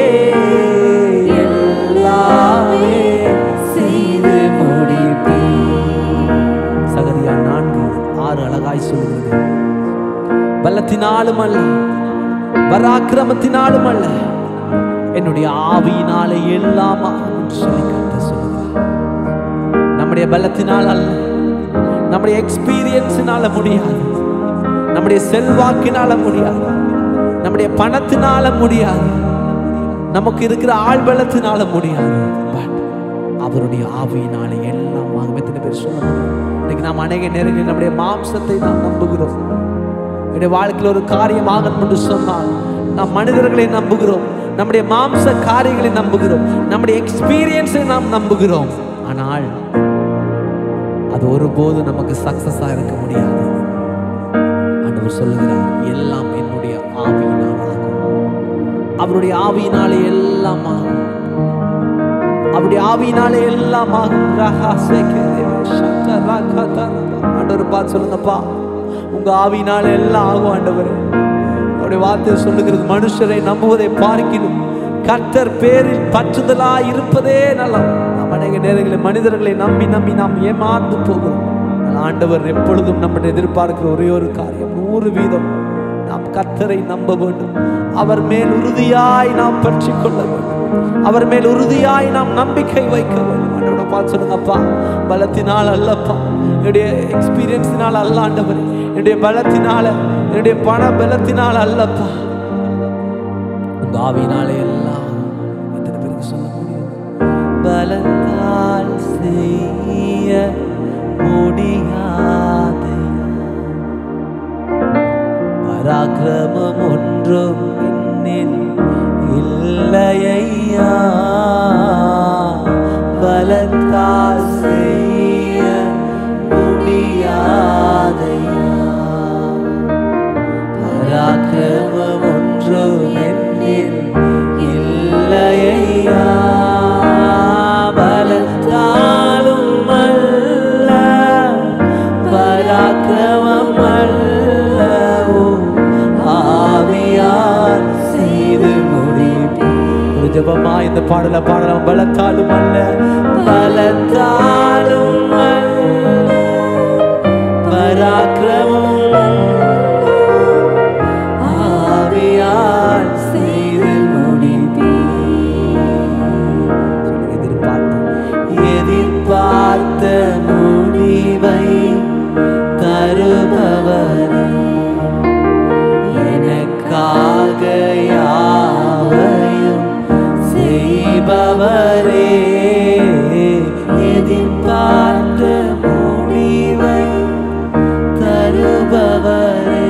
எல்லாமே செய்து முடிப்பீர் சகரியா நான்கு ஆறு அழகாய் சொல்லுகிறது பலத்தினாலும் அல்ல பராக்கிரமத்தினாலும் அல்ல என்னுடைய ஆவியினாலே எல்லாம் ஆகும் என்று சொல்லி கத்த சொல்லுகிறார் நம்முடைய பலத்தினால் அல்ல நம்முடைய எக்ஸ்பீரியன்ஸினால முடியாது நம்முடைய செல்வாக்கினால முடியாது நம்முடைய பணத்தினால முடியாது நமக்கு இருக்கிற ஆள் பலத்தினால முடியாது பட் அவருடைய ஆவியினாலே எல்லாம் ஆகும் எத்தனை பேர் சொல்ல முடியும் இன்னைக்கு நாம் அநேக நேரங்களில் நம்முடைய மாம்சத்தை நாம் நம்புகிறோம் என்னுடைய வாழ்க்கையில் ஒரு காரியம் ஆகணும் என்று சொன்னால் நாம் மனிதர்களை நம்புகிறோம் நம்முடைய மாம்ச காரியங்களை நம்புகிறோம் நம்முடைய எக்ஸ்பீரியன்ஸை நாம் நம்புகிறோம் ஆனால் அது ஒருபோதும் நமக்கு சக்சஸா இருக்க முடியாது ஆண்டவர் சொல்லுகிறார் எல்லாம் என்னுடைய ஆவியினால் ஆகும் அவருடைய ஆவியினாலே எல்லாம் ஆகும் அவருடைய ஆவியினாலே எல்லாம் ஆகும் ரஹா சேகரே ஷட்ட ரகா தரபா. ஆண்டவர் பார்த்து சொல்லுங்கப்பா உங்க ஆவியினாலே எல்லாம் ஆகும் ஆண்டவரே அவருடைய வார்த்தை சொல்லுகிறது மனுஷரை நம்புவதை பார்க்கிலும் கர்த்தர் பேரில் பற்றுதலா இருப்பதே நலம் நாம் அநேக நேரங்களில் மனிதர்களை நம்பி நம்பி நாம் ஏமாந்து போகிறோம் ஆனால் ஆண்டவர் எப்பொழுதும் நம்மை எதிர்பார்க்கிற ஒரே ஒரு காரியம் நூறு வீதம் நாம் கர்த்தரை நம்ப வேண்டும் அவர் மேல் உறுதியாய் நாம் பற்றி கொள்ள வேண்டும் அவர் மேல் உறுதியாய் நாம் நம்பிக்கை வைக்க வேண்டும் ஆண்டவரை பார்த்து சொல்லுங்கப்பா பலத்தினால் அல்லப்பா என்னுடைய எக்ஸ்பீரியன்ஸினால் அல்ல ஆண்டவர் என்னுடைய பலத்தினால என்னுடைய பண பலத்தினால் அல்லப்பா உங்க ஆவியினாலே எல்லாம் எத்தனை பேருக்கு சொல்ல முடியும் பலத்தால் செய்ய முடியாது பராக்கிரமம் ஒன்றும் என்னில் இல்லையா பலத்தால் செய்ய முடியாதையா பராக்கிரமம் ஒன்றும் என்னில் இல்லையா பலத்தாலும் அல்ல பராக்கிரமம் அல்லவோ ஆவியார் செய்து முடிப்பேன் ஒரு ஜபமா இந்த பாடல பாடலாம் பலத்தாலும் அல்ல பலத்தாலும் அல்ல பராக்கிரமம் ஆவியால் செய்து எதிர்பார்த்த எதிர்பார்த்த முடிவை தருபவரே எனக்காக யாவையும் செய்பவரே எதிர்பார்த்த முடிவை தருபவரே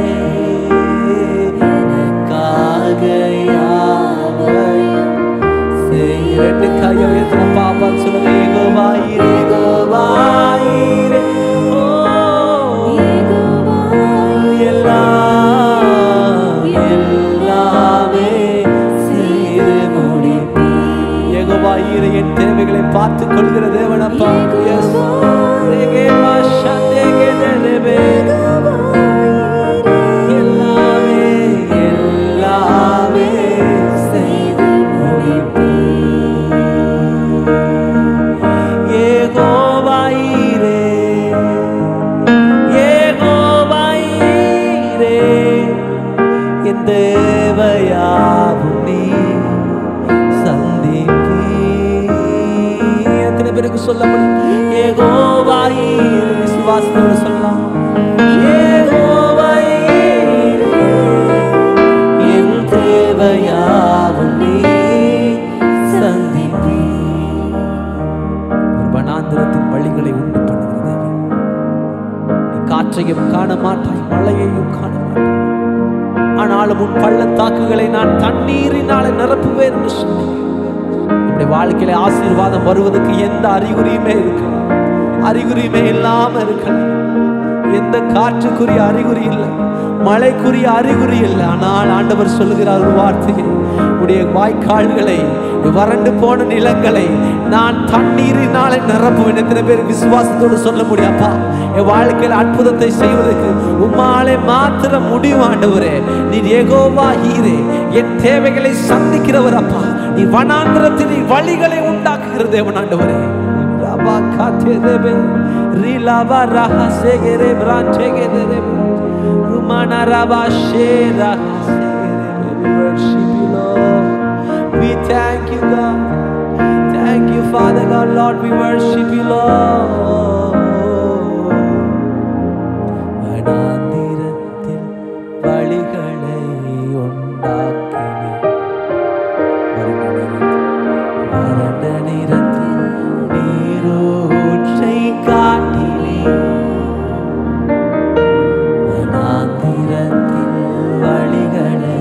எனக்காக யாவையும் செய் ரெண்டு கையை உயர்த்தின பாப்பா சொல்லுங்க ஏகோவாயிரே ஏகோவாயிரே ஓ எல்லாம் எல்லாமே செய்து முடிப்பேன் ஏகோவாயிரே என் தேவைகளை பார்த்துக் கொள்கிற தேவனப்பா எஸ் ரேகேவா சந்தேகே தேவே எல்லாமே எல்லாமே செய்து முடிப்பேன் ஏகோவாயிரே ஏகோவாயிரே என் தேவையாவும் நீ சந்திப்பீ எத்தனை பேருக்கு சொல்ல முடியும் ஏகோவாயிரே விசுவாசத்தோடு சொல்லலாம் ஏகோவாயிரே என் தேவையாவும் நீ சந்திப்பீ ஒரு வனாந்திரத்தின் வழிகளை உண்டு பண்ணுகிற தேவன் நீ காற்றையும் காண மாட்டாய் மழையையும் காண மாட்டாய் ஆனாலும் உன் பள்ளத்தாக்குகளை நான் தண்ணீரினால நிரப்புவேன் என்று சொன்னீங்க நம்முடைய வாழ்க்கையில ஆசீர்வாதம் வருவதற்கு எந்த அறிகுறியுமே இருக்கலாம் அறிகுறியுமே இல்லாம இருக்கலாம் எந்த காற்றுக்குரிய அறிகுறி இல்லை மழைக்குரிய அறிகுறி இல்லை ஆனால் ஆண்டவர் சொல்லுகிறார் ஒரு வார்த்தையை உடைய வாய்க்கால்களை வறண்டு போன நிலங்களை நான் தண்ணீரினாலே நிரப்புவேன் எத்தனை பேர் விசுவாசத்தோடு சொல்ல முடியாப்பா என் வாழ்க்கையில் அற்புதத்தை செய்வதற்கு உம்மாலே மாத்திரம் முடியும் ஆண்டவரே நீர் ஏகோவா ஹீரே என் தேவைகளை சந்திக்கிறவர் அப்பா நீ வனாந்திரத்தில் நீ வழிகளை உண்டாக்குகிற தேவன் ஆண்டவரே ரபா காத்தே தேவே ரிலாவா ரஹா சேகரே பிரான்ச்சேகே தேவே ருமானா ரபா ஷேரா We worship you, Lord. We thank you, God. Thank you, Father God, Lord. We worship you, Lord. வனாந்திரத்தில் வழிகளை உண்டாக்கினேன் வறண்ட நிறத்தில் நீரூற்றை காட்டினேன் வனாந்திரத்தில் வழிகளை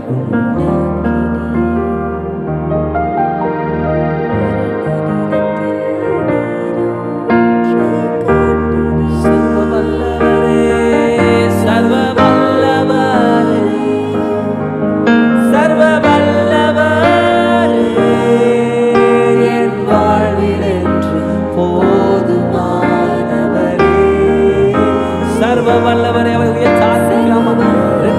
சர்வ வல்லவரே சர்வ வல்லவரே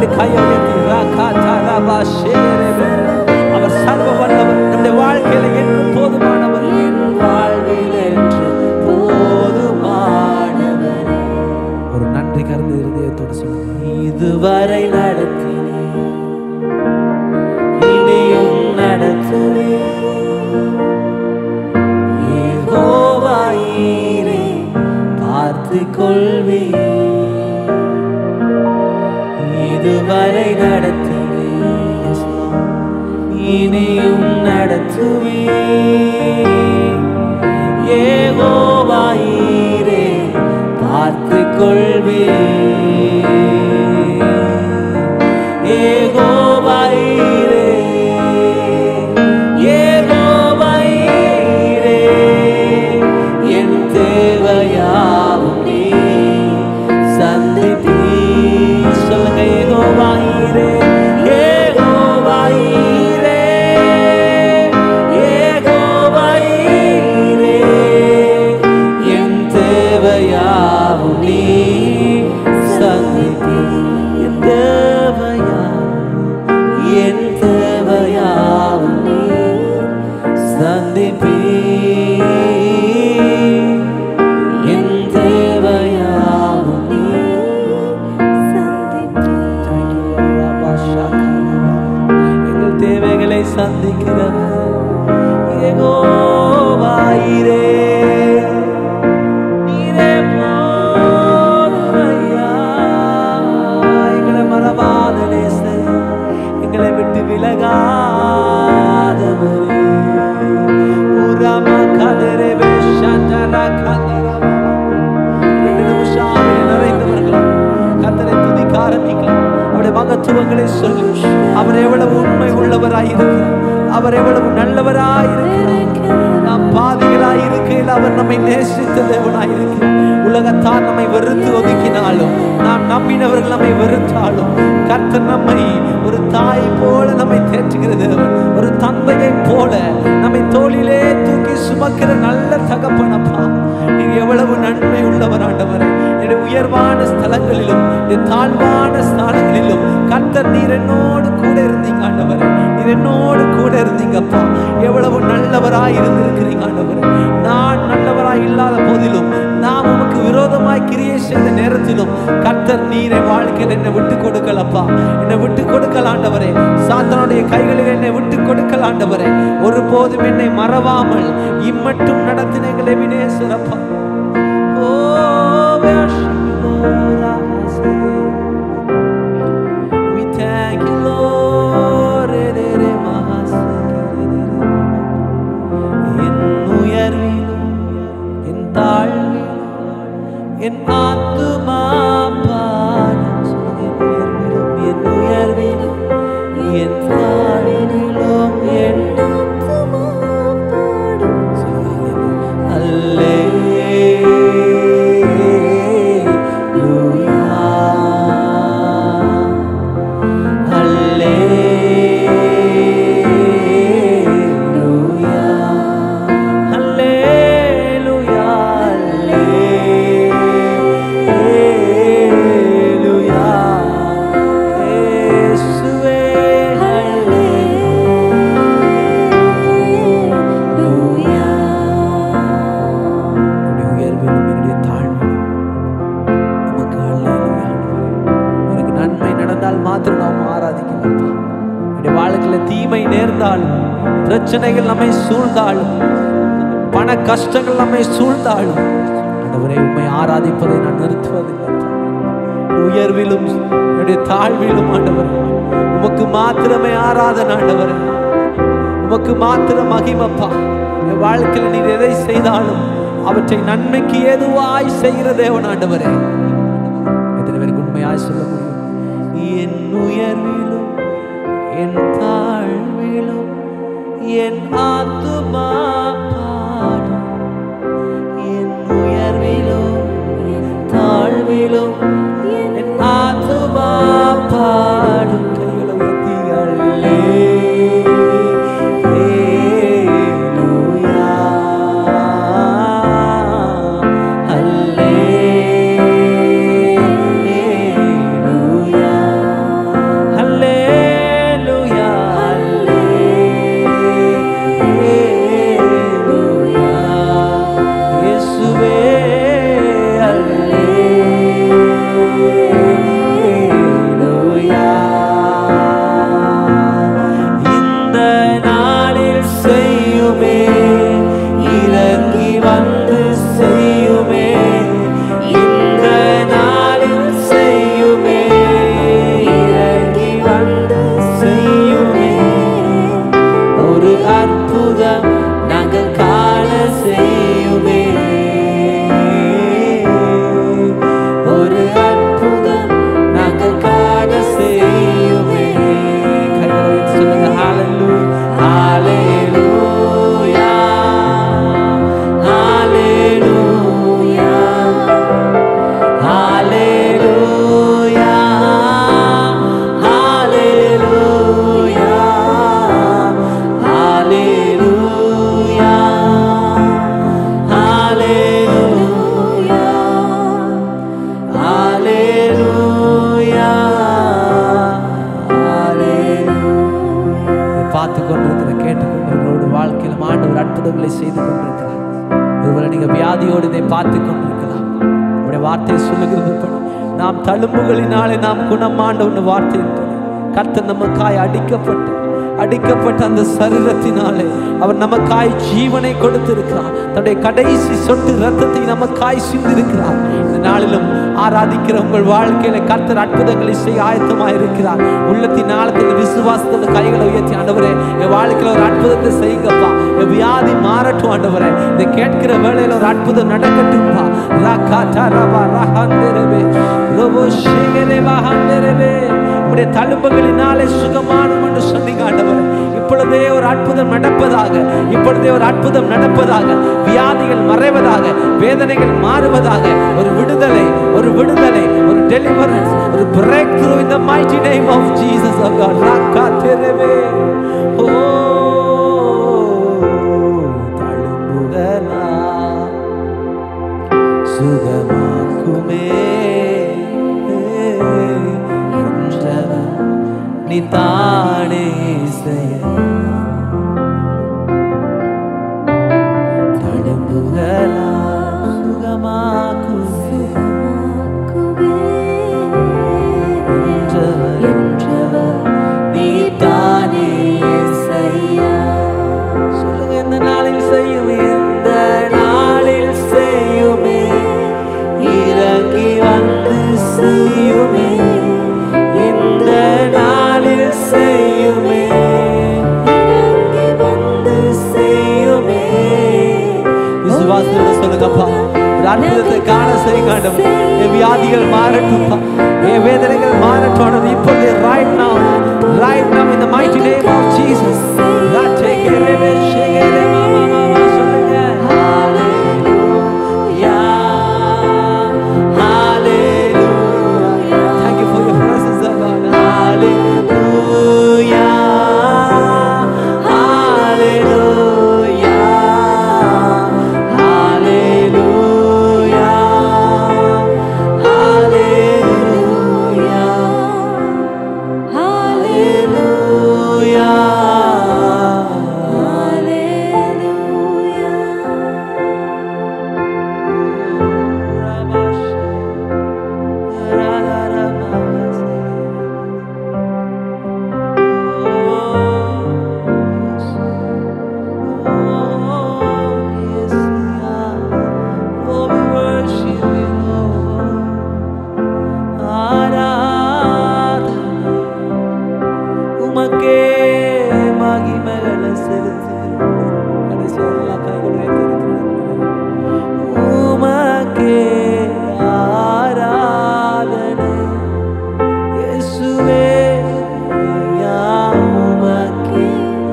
கையை உயர்த்தி ராகாதா ரபா ஷேரேபே. அவர் சர்வ வல்லவர் நம்முடைய வாழ்க்கையில என்று போதுமானவர் என் வாழ்வில் என்று போதுமானவர் ஒரு நன்றி கருந்த இருதயத்தோடு சொல்லுங்க இதுவரை நடத்தினே இனியும் நடத்துவே யெகோவாயீரே பார்த்து கொள்வே இதுவரை நடத்தினே Yes, Lord. இனியும் நடத்துவே யெகோவாயீரே பார்த்து கொள்வே யெகோவாயீரே யெகோவாயீரே என் தேவையாவும் நீ சந்திப்பீ சொல்லுங்க யெகோவாயீரே யெகோவாயீரே யெகோவாயீரே என் தேவையாவும் நீ சந்திப்பீ என் தேவையாவும் என் தேவையாவும் நீ சந்திப்பீ என் தேவையாவும் நீ எங்கள் தேவைகளை சந்திக்கிறவர் யெகோவாயிரே நீரே போதுமையா எங்களை மறவாத நேசர் எங்களை விட்டு விலகாதவரே உரம கதரவே சந்தர கதரவா இரண்டு நிமிஷம் ஆவியில் நிறைந்தவர்களா கத்தரை துதிக்க ஆரம்பிக்கலாம் அவருடைய மகத்துவங்களை சொல்லி அவர் எவ்வளவு உண்மை உள்ளவராயிருக்கிறார் அவர் எவ்வளவு நல்லவராயிருக்கிறார் நாம் பாவிகளாய் இருக்கையில் அவர் நம்மை நேசித்த தேவனாயிருக்கிறார் உலகத்தார் நம்மை வெறுத்து ஒதுக்கினாலும் நாம் நம்பினவர்கள் நம்மை வெறுத்தாலும் கர்த்தர் நம்மை ஒரு தாய் போல நம்மை தேற்றுகிற தேவன் ஒரு தந்தையை போல நம்மை தோளிலே தூக்கி சுமக்கிற நல்ல தகப்பனப்பா நீங்க எவ்வளவு நன்மை உள்ளவர் ஆண்டவரே என்னுடைய உயர்வான ஸ்தலங்களிலும் என்னுடைய தாழ்வான ஸ்தானங்களிலும் கர்த்தர் நீர் என்னோடு கூட இருந்தீங்க ஆண்டவரே நீர் என்னோடு கூட இருந்தீங்கப்பா எவ்வளவு நல்லவராய் இருந்திருக்கிறீங்க ஆண்டவரே நான் நல்லவராய் இல்லாத போதிலும் நாம் உமக்கு விரோதமாய் கிரியை செய்த நேரத்திலும் கர்த்தர் நீரை வாழ்க்கையில் என்னை விட்டு கொடுக்கலப்பா என்னை விட்டு கொடுக்கல ஆண்டவரே சாத்தனுடைய கைகளில் என்னை விட்டு கொடுக்கல ஆண்டவரே ஒருபோதும் என்னை மறவாமல் இம்மட்டும் நடத்தின எங்களை வினேஸ்வரப்பா ஓ worship you, Lord, I say. We thank you, Lord. Erere mahasakirere. என் உயர்விலும் என் தாழ்விலும் என் ஆத்துமா பாடும் சொல்லுங்க, என் உயர்விலும் என் தாழ்விலும் என் என்னுடைய உயர்விலும் என்னுடைய தாழ்விலும் உமக்கு அல்லேலூயா ஆண்டவரே. எனக்கு நன்மை நடந்தால் மாத்திரம் நாம் ஆராதிக்கலாம் என்னுடைய வாழ்க்கையில தீமை நேர்ந்தாலும் பிரச்சனைகள் நம்மை சூழ்ந்தாலும் பண கஷ்டங்கள் நம்மை சூழ்ந்தாலும் ஆண்டவரே உண்மை ஆராதிப்பதை நான் நிறுத்துவதில்லை உயர்விலும் என்னுடைய தாழ்விலும் ஆண்டவரே உமக்கு மாத்திரமே ஆராதனை ஆண்டவரே உமக்கு மாத்திரம் மகிமப்பா என் வாழ்க்கையில் நீர் எதை செய்தாலும் அவற்றை நன்மைக்கு ஏதுவாய் செய்கிற தேவன் ஆண்டவரே எத்தனை பேருக்கு உண்மையாய் சொல்ல முடியும் என் உயர்விலும் என் தாழ்விலும் என் ஆத்துமா பாடும் என் உயர்விலும் என் தாழ்விலும் என் ஆத்துமா பாடும் கைகளை உயர்த்தி அல்லேலூயா அல்லேலூயா அற்புதங்களை செய்து கொண்டிருக்கிறார் ஒருவேளை நீங்க வியாதியோடு இதை பார்த்து கொண்டிருக்கலாம் உடைய வார்த்தையை சொல்லுகிறது படி நாம் தழும்புகளினாலே நாம் குணமாண்ட ஒன்று வார்த்தையின்படி கர்த்தர் நமக்காய் அடிக்கப்பட்டு அடிக்கப்பட்ட அந்த சரீரத்தினாலே அவர் நமக்காய் ஜீவனை கொடுத்திருக்கிறார் தன்னுடைய கடைசி சொட்டு ரத்தத்தை நமக்காய் சிந்திருக்கிறார் இந்த நாளிலும் ஆராதிக்கிற உங்கள் வாழ்க்கையில கர்த்தர் அற்புதங்களை செய்ய ஆயத்தமாக இருக்கிறார் உள்ளத்தின் ஆழத்தில் விசுவாசத்தில் கைகளை உயர்த்தி ஆண்டவரே என் வாழ்க்கையில ஒரு அற்புதத்தை செய்யுங்கப்பா என் வியாதி மாறட்டும் ஆண்டவரே இதை கேட்கிற வேளையில ஒரு அற்புதம் நடக்கட்டும்பா ரகா தரபா ரஹந்தரவே ரோபோ ஷேகரே வஹந்தரவே உடைய தழும்புகளினாலே சுகமானும் என்று சொன்னீங்க ஆண்டவரே இப்பொழுதே ஒரு அற்புதம் நடப்பதாக இப்பொழுதே ஒரு அற்புதம் நடப்பதாக வியாதிகள் மறைவதாக வேதனைகள் மாறுவதாக ஒரு விடுதலை ஒரு விடுதலை ஒரு டெலிவரன்ஸ் ஒரு breakthrough in the mighty name of Jesus of God ராக்கா தெரவே ஓ தழும்புகளா சுகமாக்குமே என்றவர் நீ தானே செய்ய தழும்புகளா சுகமாக்குமே என்றவர் நீ தானே சொல்லுங்க இந்த நாளில் செய்யுமே இந்த நாளில் செய்யுமே இறங்கி வந்து செய்யுமே இந்த நாளில் செய்யுமே இறங்கி வந்து செய்யுமே விசுவாசத்தோட சொல்லுங்கப்பா ஒரு அற்புதத்தை காண செய்யுங்க ஆண்டவரே. என் வியாதிகள் மாறட்டும்ப்பா என் வேதனைகள் மாறட்டும் இப்பொழுது right now right now in the mighty name of Jesus ராஜேகரவே ஷேகரே மாமா மாமா சொல்லுங்க Hallelujah Hallelujah Thank you for your presence oh God Hallelujah Hallelujah Hallelujah உமக்கே மகிமகளை செலுத்து கடைசி எல்லா கைகளும் உமக்கே ஆராதனை இயேசுவே ஐயா, உமக்கே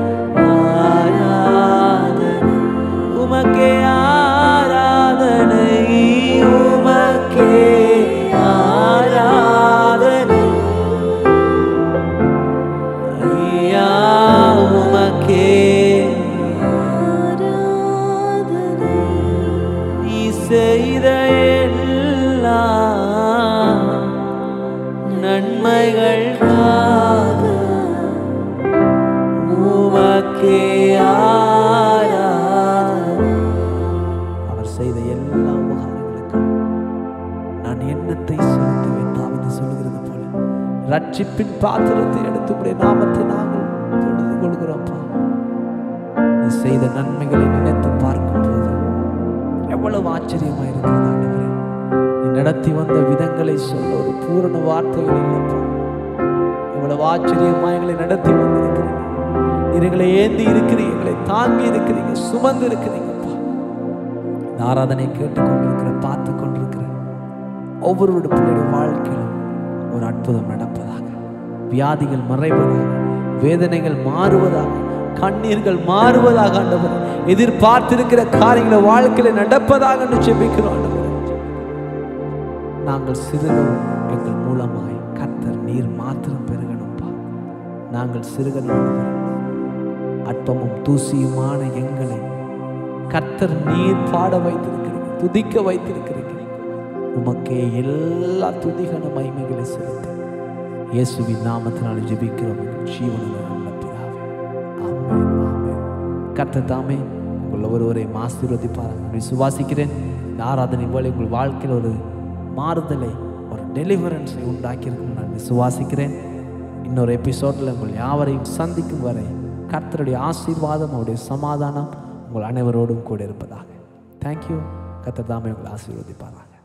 ஆராதனை உமக்கே ஆராதனை உமக்கே ஆராதனை ஐயா உமக்கே நீ செய்த எல்லா நன்மைகளுக்காக உமக்கே ஆராதனை. அவர் செய்த எல்லா உபகாரங்களுக்கும் நான் எண்ணத்தை செலுத்துவேன் தாவிது சொல்லுகிறது போல ரட்சிப்பின் பாத்திரத்தை எடுத்து உடைய நாமத்தை நாங்கள் தொழுது கொள்கிறோம்ப்பா நீ செய்த நன்மைகளை நினைத்து பார்க்கும் போது எவ்வளவு ஆச்சரியமா இருக்கிறது ஆண்டவரே நீ நடத்தி வந்த விதங்களை சொல்ல ஒரு பூரண வார்த்தைகள் இல்லைப்பா எவ்வளவு ஆச்சரியமா எங்களை நடத்தி வந்திருக்கிறீங்க நீர் எங்களை ஏந்தி இருக்கிறீங்க எங்களை தாங்கி இருக்கிறீங்க சுமந்து இருக்கிறீங்கப்பா இந்த ஆராதனை கேட்டுக்கொண்டிருக்கிற பார்த்து கொண்டிருக்கிற ஒவ்வொருவருடைய பிள்ளையுடைய வாழ்க்கையிலும் ஒரு அற்புதம் நடப்பதாக வியாதிகள் மறைவதாக வேதனைகள் மாறுவதாக கண்ணீர்கள் மாறுவதாக ஆண்டவர் எதிர்பார்த்திருக்கிற காரியங்களை வாழ்க்கையில நடப்பதாக என்று செபிக்கிறோம் ஆண்டவரே நாங்கள் சிறுகவும் எங்கள் மூலமாய் கர்த்தர் நீர் மாத்திரம் பெருகணும்பா நாங்கள் சிறுகணும் ஆண்டவரே. அற்பமும் தூசியுமான எங்களை கர்த்தர் நீர் பாட வைத்திருக்கிறீங்க துதிக்க வைத்திருக்கிறீங்க உமக்கே எல்லா துதிகன மகிமைகளை செலுத்தி இயேசுவின் நாமத்தினால் ஜெபிக்கிறோம் எங்கள் ஜீவனில் நல்ல பிதாவே ஆமென் ஆமென் கர்த்தர் தாமே உங்கள் உங்கள் ஒவ்வொருவரையும் ஆசீர்வதிப்பாராங்க நான் விசுவாசிக்கிறேன் இந்த ஆராதனை போல உங்கள் வாழ்க்கையில் ஒரு மாறுதலை ஒரு டெலிவரன்ஸை உண்டாக்கியிருக்கும் நான் விசுவாசிக்கிறேன் இன்னொரு எபிசோடில் உங்கள் யாவரையும் சந்திக்கும் வரை கர்த்தருடைய ஆசீர்வாதம் அவருடைய சமாதானம் உங்கள் அனைவரோடும் கூட இருப்பதாக தேங்க்யூ கர்த்தர் தாமே உங்களை ஆசீர்வதிப்பாராங்க